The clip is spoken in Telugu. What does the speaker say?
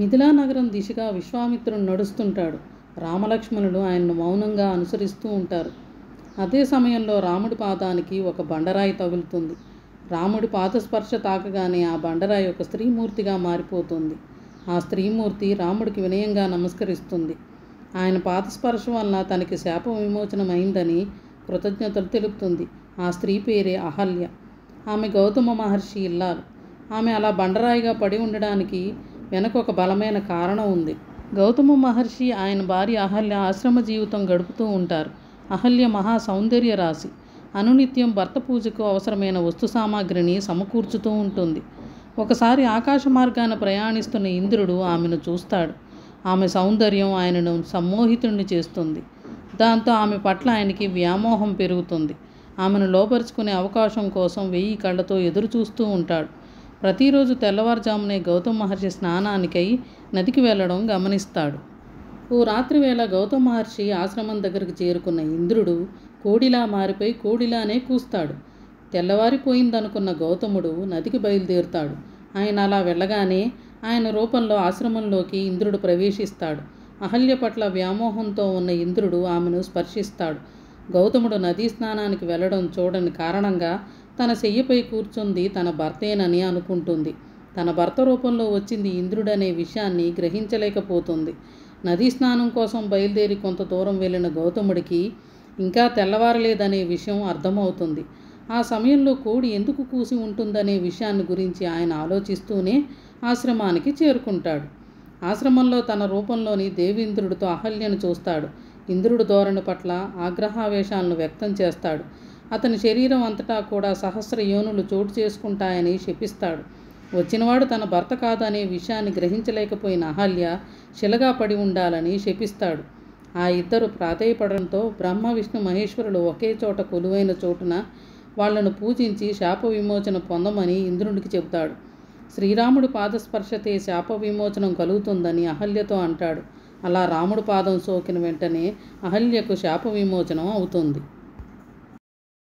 మిథిలా నగరం దిశగా విశ్వామిత్రుడు నడుస్తుంటాడు రామలక్ష్మణుడు ఆయన్ను మౌనంగా అనుసరిస్తూ ఉంటారు అదే సమయంలో రాముడి పాదానికి ఒక బండరాయి తగులుతుంది రాముడి పాదస్పర్శ తాకగానే ఆ బండరాయి ఒక స్త్రీమూర్తిగా మారిపోతుంది ఆ స్త్రీమూర్తి రాముడికి వినయంగా నమస్కరిస్తుంది ఆయన పాదస్పర్శ వలన తనకి శాప విమోచనం అయిందని కృతజ్ఞతలు తెలుపుతుంది ఆ స్త్రీ పేరే అహల్య ఆమె గౌతమ మహర్షి ఇల్లాలు ఆమె అలా బండరాయిగా పడి ఉండడానికి వెనక ఒక బలమైన కారణం ఉంది గౌతమ మహర్షి ఆయన భార్య అహల్య ఆశ్రమ జీవితం గడుపుతూ ఉంటారు అహల్య మహా సౌందర్య రాశి అనునిత్యం భర్త పూజకు అవసరమైన వస్తు సామాగ్రిని సమకూర్చుతూ ఉంటుంది ఒకసారి ఆకాశ మార్గాన ప్రయాణిస్తున్న ఇంద్రుడు ఆమెను చూస్తాడు ఆమె సౌందర్యం ఆయనను సమ్మోహితుణ్ణి చేస్తుంది దాంతో ఆమె పట్ల ఆయనకి వ్యామోహం పెరుగుతుంది ఆమెను లోపరుచుకునే అవకాశం కోసం వెయ్యి కళ్ళతో ఎదురు చూస్తూ ఉంటాడు ప్రతిరోజు తెల్లవారుజామునే గౌతమ్ మహర్షి స్నానానికై నదికి వెళ్ళడం గమనిస్తాడు ఓ రాత్రి వేళ గౌతమ్ మహర్షి ఆశ్రమం దగ్గరికి చేరుకున్న ఇంద్రుడు కోడిలా మారిపోయి కోడిలానే కూస్తాడు తెల్లవారిపోయిందనుకున్న గౌతముడు నదికి బయలుదేరుతాడు ఆయన అలా వెళ్ళగానే ఆయన రూపంలో ఆశ్రమంలోకి ఇంద్రుడు ప్రవేశిస్తాడు అహల్య పట్ల వ్యామోహంతో ఉన్న ఇంద్రుడు ఆమెను స్పర్శిస్తాడు గౌతముడు నదీ స్నానానికి వెళ్ళడం చూడని కారణంగా తన చెయ్యిపై కూర్చుంది తన భర్తేనని అనుకుంటుంది తన భర్త రూపంలో వచ్చింది ఇంద్రుడనే విషయాన్ని గ్రహించలేకపోతుంది నదీ స్నానం కోసం బయలుదేరి కొంత దూరం వెళ్ళిన గౌతముడికి ఇంకా తెల్లవారలేదనే విషయం అర్థమవుతుంది ఆ సమయంలో కోడి ఎందుకు కూసి ఉంటుందనే విషయాన్ని గురించి ఆయన ఆలోచిస్తూనే ఆశ్రమానికి చేరుకుంటాడు ఆశ్రమంలో తన రూపంలోని దేవేంద్రుడితో అహల్యను చూస్తాడు ఇంద్రుడు ధోరణి పట్ల ఆగ్రహావేశాలను వ్యక్తం చేస్తాడు అతని శరీరం అంతటా కూడా సహస్ర యోనులు చోటు చేసుకుంటాయని శపిస్తాడు వచ్చినవాడు తన భర్త కాదనే విషయాన్ని గ్రహించలేకపోయిన అహల్య శిలగా పడి ఉండాలని శపిస్తాడు ఆ ఇద్దరు ప్రాధేయపడడంతో బ్రహ్మ విష్ణు మహేశ్వరులు ఒకే చోట కొలువైన చోటున వాళ్లను పూజించి శాప విమోచన పొందమని ఇంద్రునికి చెబుతాడు శ్రీరాముడి పాదస్పర్శతే శాప విమోచనం కలుగుతుందని అహల్యతో అంటాడు అలా రాముడి పాదం సోకిన వెంటనే అహల్యకు శాప విమోచనం అవుతుంది